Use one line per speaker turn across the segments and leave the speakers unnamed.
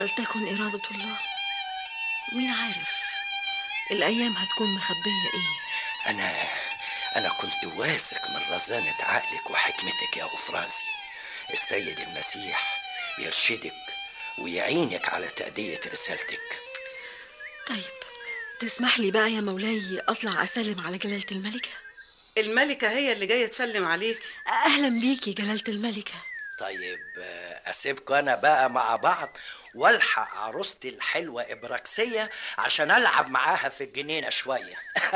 فلتكن إرادة الله مين عارف الأيام هتكون مخبية إيه
أنا أنا كنت واثق من رزانة عقلك وحكمتك يا أفرازي السيد المسيح يرشدك ويعينك على تأدية رسالتك
طيب تسمح لي بقى يا مولاي أطلع أسلم على جلالة الملكة
الملكة هي اللي جاية تسلم عليك
أهلا بيكي جلالة الملكة
طيب آه، أسيبكم أنا بقى مع بعض والحق عروستي الحلوة إبراكسية عشان ألعب معاها في الجنينة شوية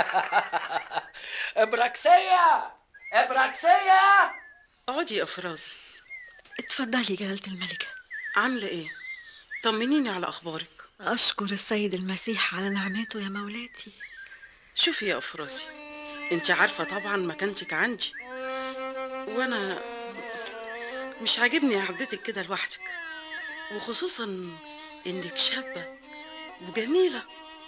إبراكسية إبراكسية
اقعدي يا افرازي
اتفضلي جلالة الملكة
عاملة ايه طمنيني على اخبارك
أشكر السيد المسيح على نعمته يا مولاتي
شوفي يا افرازي انت عارفة طبعا مكانتك عندي وانا مش عاجبني قعدتك كده لوحدك وخصوصا انك شابة وجميلة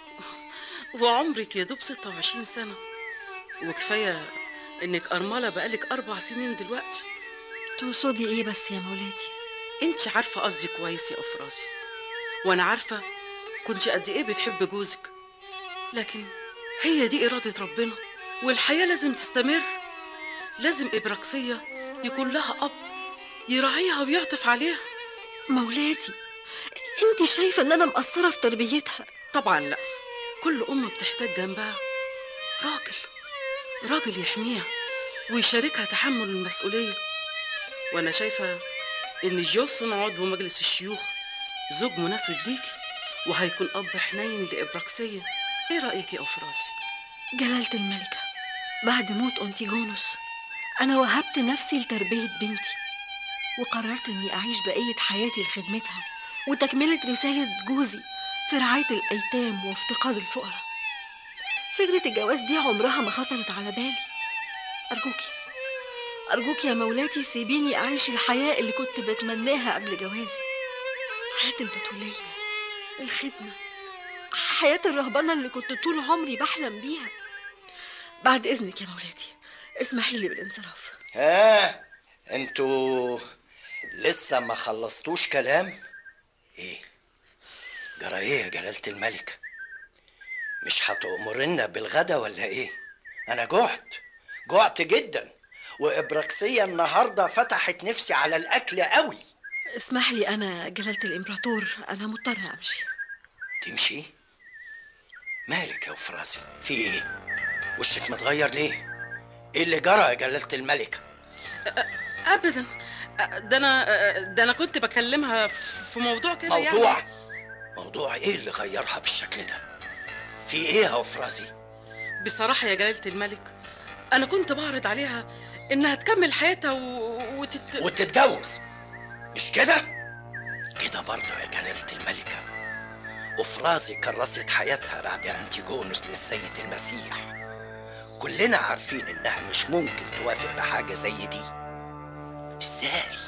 وعمرك يا دوب 26 سنة وكفاية انك ارملة بقالك اربع سنين دلوقتي
تقصدي إيه بس يا مولاتي
انت عارفة قصدي كويس يا افرازي وانا عارفة كنت قد ايه بتحب جوزك لكن هي دي إرادة ربنا والحياة لازم تستمر لازم إبراكسية يكون لها أب يراعيها ويعطف عليها
مولاتي انت شايفة ان انا مقصرة في تربيتها
طبعا لا كل أم بتحتاج جنبها راجل راجل يحميها ويشاركها تحمل المسؤولية وأنا شايفة إن جولسون عضو مجلس الشيوخ زوج مناسب ليكي وهيكون أب حنين لإبراكسية إيه رأيك يا أفرازي؟
جلالة الملكة بعد موت أنتيجونوس أنا وهبت نفسي لتربية بنتي وقررت إني أعيش بقية حياتي لخدمتها وتكملة رسالة جوزي في رعاية الأيتام وافتقاد الفقراء فكرة الجواز دي عمرها ما خطرت على بالي أرجوكي أرجوكي يا مولاتي سيبيني أعيش الحياة اللي كنت بتمناها قبل جوازي حياة البتولية الخدمة حياة الرهبنة اللي كنت طول عمري بحلم بيها بعد إذنك يا مولاتي اسمحي لي بالانصراف
ها انتوا لسه ما خلصتوش كلام ايه جرى ايه يا جلالة الملكة مش هتأمرنا بالغدا ولا ايه انا جعت جعت جدا وإبراكسية النهاردة فتحت نفسي على الأكل قوي
اسمح لي أنا جلالة الإمبراطور أنا مضطرة أمشي
تمشي مالك يا وفراسي في ايه وشك متغير ليه ايه اللي جرى يا جلالة الملكة
أبدا ده أنا ده أنا كنت بكلمها في موضوع كده
موضوع
يعني
موضوع ايه اللي غيرها بالشكل ده في ايه يا وفرازي
بصراحة يا جلالة الملك أنا كنت بعرض عليها إنها تكمل حياتها و... وتت...
وتتجوز مش كده كده برضه يا جلالة الملكة وفرازي كرست حياتها بعد أنتيجونوس للسيد المسيح كلنا عارفين إنها مش ممكن توافق بحاجة زي دي إزاي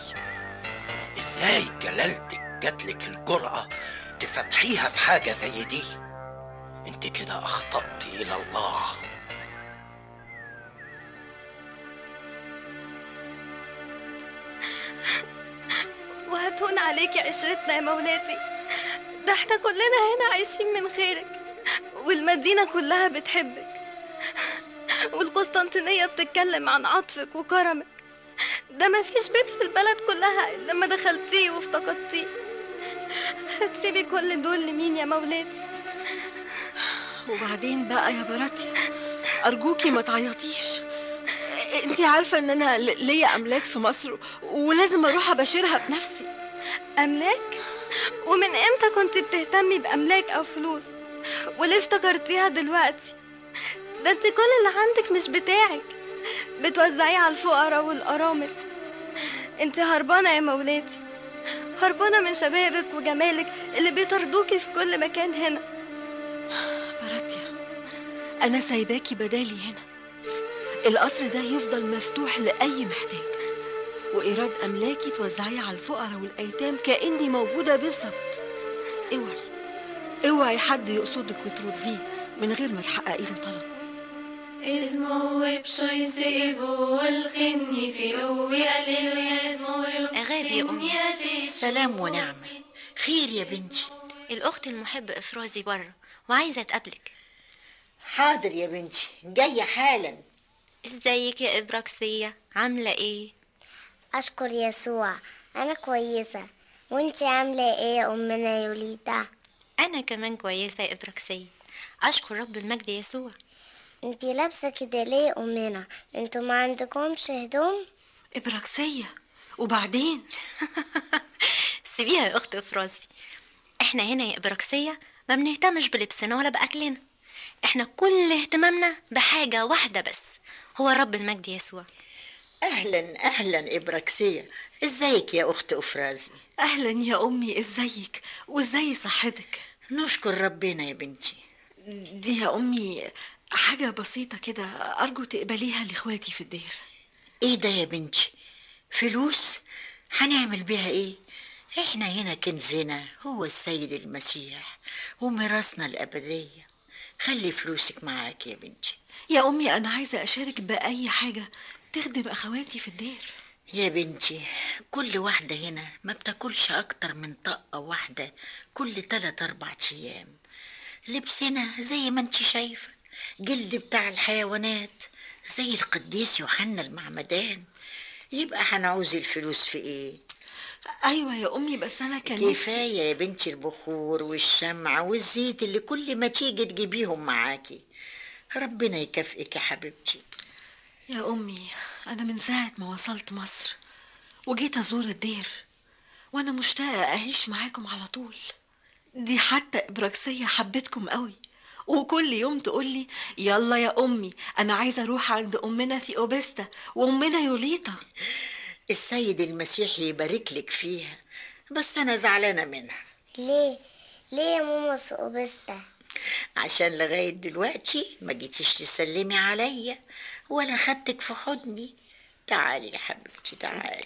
إزاي جلالتك جاتلك الجرأة تفتحيها في حاجة زي دي انت كده أخطأت إلى الله
وهتهون عليكي عشرتنا يا مولاتي ده احنا كلنا هنا عايشين من خيرك والمدينة كلها بتحبك والقسطنطينية بتتكلم عن عطفك وكرمك ده مفيش بيت في البلد كلها إلا لما دخلتيه وافتقدتيه هتسيبي كل دول لمين يا مولاتي
وبعدين بقى يا براتيا أرجوكي ما تعيطيش انت عارفة ان انا ل- ليا املاك في مصر ولازم اروح ابشرها بنفسي
أملاك؟ ومن إمتى كنت بتهتمي بأملاك أو فلوس؟ وليه افتكرتيها دلوقتي؟ ده انت كل اللي عندك مش بتاعك بتوزعيه على الفقراء والأرامل انت هربانة يا مولاتي هربانة من شبابك وجمالك اللي بيطردوكي في كل مكان هنا
براتيا انا سايباكي بدالي هنا القصر ده يفضل مفتوح لأي محتاج وإيراد أملاكي توزعيه على الفقراء والأيتام كأني موجودة بالظبط اوعي اوعي حد يقصدك وترضيه من غير ما تحققي له طلب
اسمه بشوي سيفو والخني في قوي هللويا اسمه
أغاني يا أمي. سلام ونعمة خير يا بنتي
الأخت المحبة إفرازي بره وعايزة أتقابلك
حاضر يا بنتي جاية حالا
ازيك يا إبراكسية عاملة ايه؟
أشكر يسوع أنا كويسة وانتي عاملة ايه يا أمنا يوليتا
أنا كمان كويسة يا إبراكسية أشكر رب المجد يسوع
انتي لابسة كده ليه يا أمنا انتوا ما عندكمش هدوم
إبراكسية وبعدين
سيبيها يا أخت إفرازي احنا هنا يا إبراكسية ما بنهتمش بلبسنا ولا بأكلنا احنا كل اهتمامنا بحاجة واحدة بس هو رب المجد يسوع
أهلا أهلا إبراكسية إزيك يا أخت أفرازي
أهلا يا أمي إزيك وإزاي صحتك
نشكر ربنا يا بنتي
دي يا أمي حاجة بسيطة كده أرجو تقبليها لإخواتي في الدير
إيه ده يا بنتي فلوس هنعمل بيها إيه إحنا هنا كنزنا هو السيد المسيح وميراثنا الأبدية خلي فلوسك معاك يا بنتي
يا أمي أنا عايزة أشارك بأي حاجة تخدم أخواتي في الدير
يا بنتي كل واحدة هنا ما بتاكلش أكتر من طقة واحدة كل تلات أربع أيام لبسنا زي ما انت شايفة جلد بتاع الحيوانات زي القديس يوحنا المعمدان يبقى هنعوز الفلوس في ايه
أيوة يا أمي بس أنا كان نفسي-
كفاية يا بنتي البخور والشمع والزيت اللي كل ما تيجي تجيبيهم معاكي ربنا يكافئك يا حبيبتي
يا أمي أنا من ساعة ما وصلت مصر وجيت أزور الدير وأنا مشتاقة أعيش معاكم على طول دي حتى إبراكسية حبتكم قوي وكل يوم تقولي يلا يا أمي أنا عايزة أروح عند أمنا ثيوبستا وأمنا يوليتا
السيد المسيح يبارك لك فيها بس أنا زعلانة منها
ليه ليه يا ماما سوبستا
عشان لغاية دلوقتي ما جيتيش تسلمي عليا ولا خدتك في حضني تعالي يا حبيبتي تعالي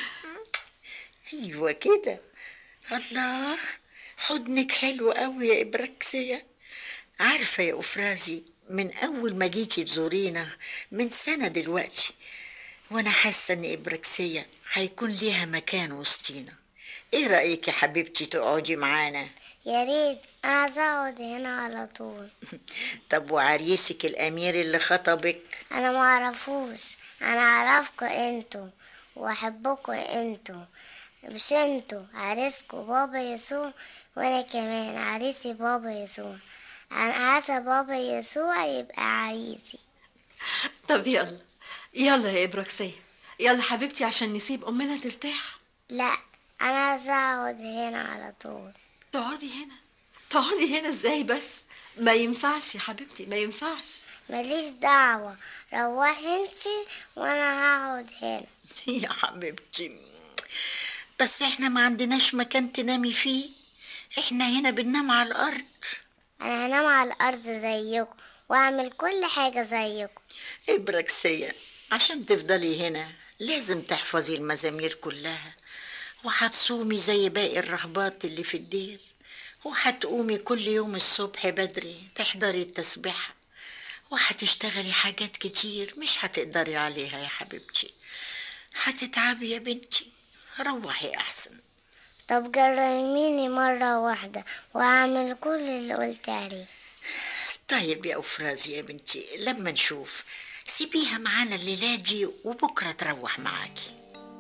ايوه كده الله حضنك حلو قوي يا ابراكسية عارفة يا أفرازي من أول ما جيتي تزورينا من سنة دلوقتي وأنا حاسة إن إبراكسية هيكون ليها مكان وسطينا إيه رأيك يا حبيبتي تقعدي معانا
يا ريت أنا عايزة أقعد هنا على طول
طب وعريسك الأمير اللي خطبك
أنا معرفوش أنا أعرفكوا انتوا وأحبكوا انتوا مش انتوا عريسكوا بابا يسوع وأنا كمان عريسي بابا يسوع أنا عايزة بابا يسوع يبقى عريسي
طب يلا يلا يا إبراكسية يلا حبيبتي عشان نسيب أمنا ترتاح
لا أنا عايزة أقعد هنا على طول
تقعدي هنا تقعدي هنا ازاي بس ما ينفعش يا حبيبتي ما ينفعش
ماليش دعوة روحي انتي وأنا هقعد هنا
يا حبيبتي بس احنا ما عندناش مكان تنامي فيه احنا هنا بننام على الأرض
أنا هنام على الأرض زيكم وأعمل كل حاجة زيكم
إبراكسية عشان تفضلي هنا لازم تحفظي المزامير كلها وهتصومي زي باقي الرهبات اللي في الدير وهتقومي كل يوم الصبح بدري تحضري التسبيحة وهتشتغلي حاجات كتير مش هتقدري عليها يا حبيبتي هتتعبي يا بنتي روحي أحسن
طب جرميني مرة واحدة وأعمل كل اللي قلت عليه
طيب يا أفرازي يا بنتي لما نشوف سيبيها معانا الليلة دي وبكرة تروح معاكي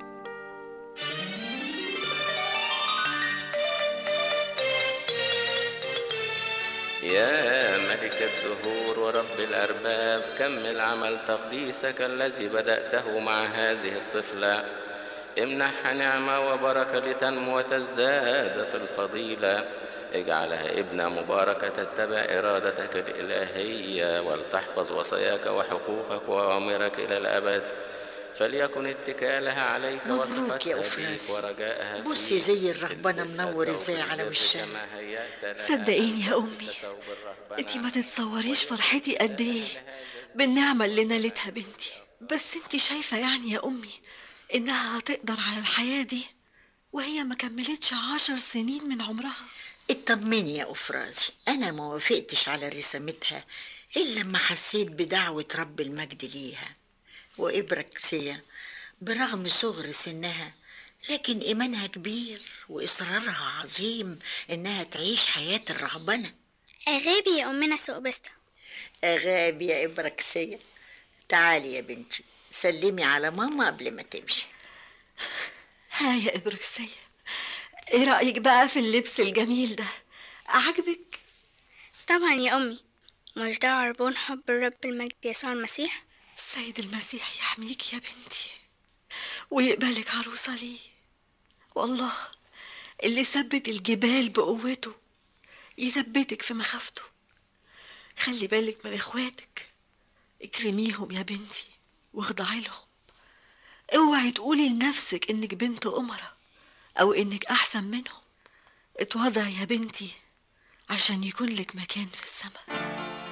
يا ملك الدهور ورب الأرباب كمل عمل تقديسك الذي بدأته مع هذه الطفلة امنحها نعمة وبركة لتنمو وتزداد في الفضيلة اجعلها ابنة مباركة تتبع إرادتك الإلهية ولتحفظ وصاياك وحقوقك وأوامرك إلى الأبد فليكن اتكالها عليك
مبروك
وثقتها
يا
فيك
أفرازي.
ورجائها
بصي
فيك.
زي الرهبنة
البسها
منور ثوب
ازاي
ازاي على وشها.
كما هيأت لها
صدقيني يا
أن
أمي
تلبس ثوب الرهبنة.
انتي ما تتصوريش فرحتي قد ايه بالنعمة اللي نالتها بنتي بس انتي شايفة يعني يا أمي إنها هتقدر على الحياة دي وهي ما كملتش عشر سنين من عمرها
اطمني يا أفرازي أنا ما وافقتش على رسامتها إلا لما حسيت بدعوة رب المجد ليها وإبراكسية برغم صغر سنها لكن إيمانها كبير وإصرارها عظيم إنها تعيش حياة الرهبنة
أغابي يا أمنا سوبستا
أغابي يا إبراكسية تعالي يا بنتي سلمي على ماما قبل ما تمشي
ها يا إبركسية إيه رأيك بقى في اللبس الجميل ده عجبك
طبعا يا أمي مش ده عربون حب الرب المجد يسوع المسيح
السيد المسيح يحميك يا بنتي ويقبلك عروسة ليه والله اللي ثبت الجبال بقوته يثبتك في مخافته خلي بالك من اخواتك اكرميهم يا بنتي واخضعي لهم اوعي تقولي لنفسك انك بنت أمرة او انك احسن منهم اتوضعي يا بنتي عشان يكون لك مكان في السماء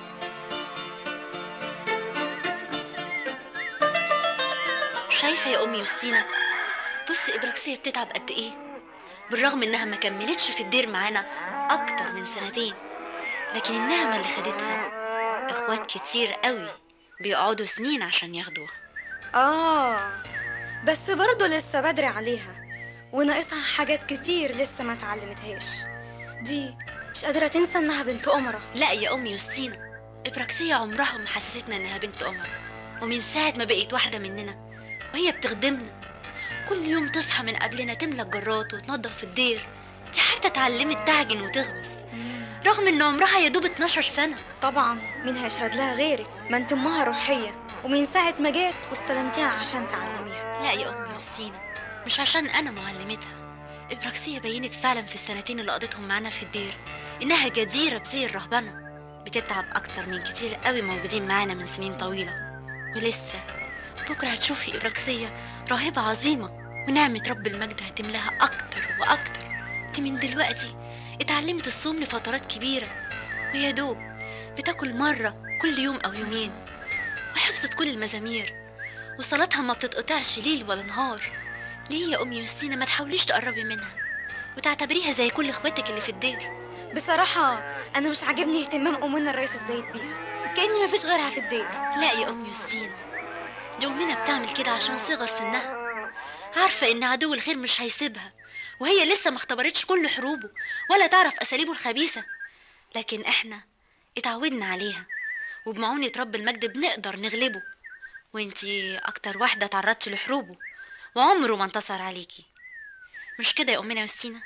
شايفة يا أمي يوستينا بصي إبراكسية بتتعب قد إيه بالرغم إنها ما كملتش في الدير معانا أكتر من سنتين لكن النعمة اللي خدتها إخوات كتير قوي بيقعدوا سنين عشان ياخدوها
آه بس برضه لسه بدري عليها وناقصها حاجات كتير لسه ما اتعلمتهاش دي مش قادرة تنسى إنها بنت أمرة
لا يا أمي يوستينا إبراكسية عمرها ما حسستنا إنها بنت أمر ومن ساعة ما بقيت واحدة مننا وهي بتخدمنا كل يوم تصحى من قبلنا تملى الجرات وتنظف الدير دي حتى اتعلمت تعجن وتخبز رغم ان عمرها يا دوب 12 سنة
طبعا مين هيشهد لها غيرك ما انت امها روحية ومن ساعة ما جات واستلمتيها عشان تعلميها
لا يا أمي يوستينا مش عشان أنا معلمتها إبراكسية بينت فعلا في السنتين اللي قضيتهم معانا في الدير إنها جديرة بزي الرهبنة بتتعب أكتر من كتير قوي موجودين معانا من سنين طويلة ولسه بكرة هتشوفي إبراكسية راهبة عظيمة ونعمة رب المجد هتملاها أكتر وأكتر دي من دلوقتي اتعلمت الصوم لفترات كبيرة ويا دوب بتاكل مرة كل يوم أو يومين وحفظت كل المزامير وصلاتها ما بتتقطعش ليل ولا نهار ليه يا أمي يوستينا ما تحاوليش تقربي منها وتعتبريها زي كل اخواتك اللي في الدير
بصراحة أنا مش عاجبني اهتمام أمنا الرئيس الزايد بيها كأني مفيش غيرها في الدير
لا يا أم يوستينا دي أمنا بتعمل كده عشان صغر سنها عارفة إن عدو الخير مش هيسيبها وهي لسه ما اختبرتش كل حروبه ولا تعرف أساليبه الخبيثة لكن إحنا اتعودنا عليها وبمعونة رب المجد بنقدر نغلبه وانتي أكتر واحدة تعرضتي لحروبه وعمره ما انتصر عليكي مش كده يا أمنا يوستينا؟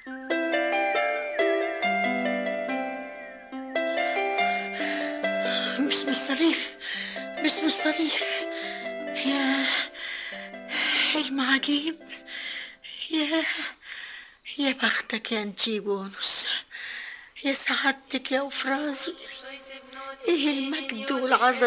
باسم الصليب باسم الصليب يا حلم عجيب يا يا بختك يا انتيجونوس يا سعادتك يا افرازي ايه المجد والعظمه